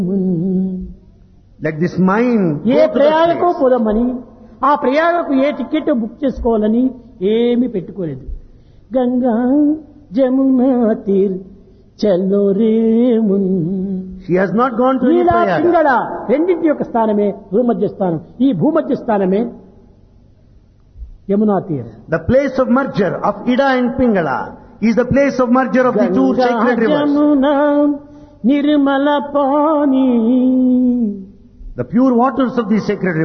Let this mind A go to ప్రయాగకు that place. పోదామని ఆ ప్రయాగకు ఏ ticket book చేసుకోవాలని ఏమీ పెట్టుకోలేదు Ganga Jamuna తీర్ చల్లో రేమున్ She has not gone to any Neela Prayaga. Pingala రెండింటి యొక్క స్థానమే భూమధ్య స్థానం ఈ భూమధ్య స్థానమే Yamuna తీర్ The place of merger of Ida and Pingala is the place of merger of the two Ganga sacred rivers. Jamuna Nirmala pani The pure waters of these sacred rivers.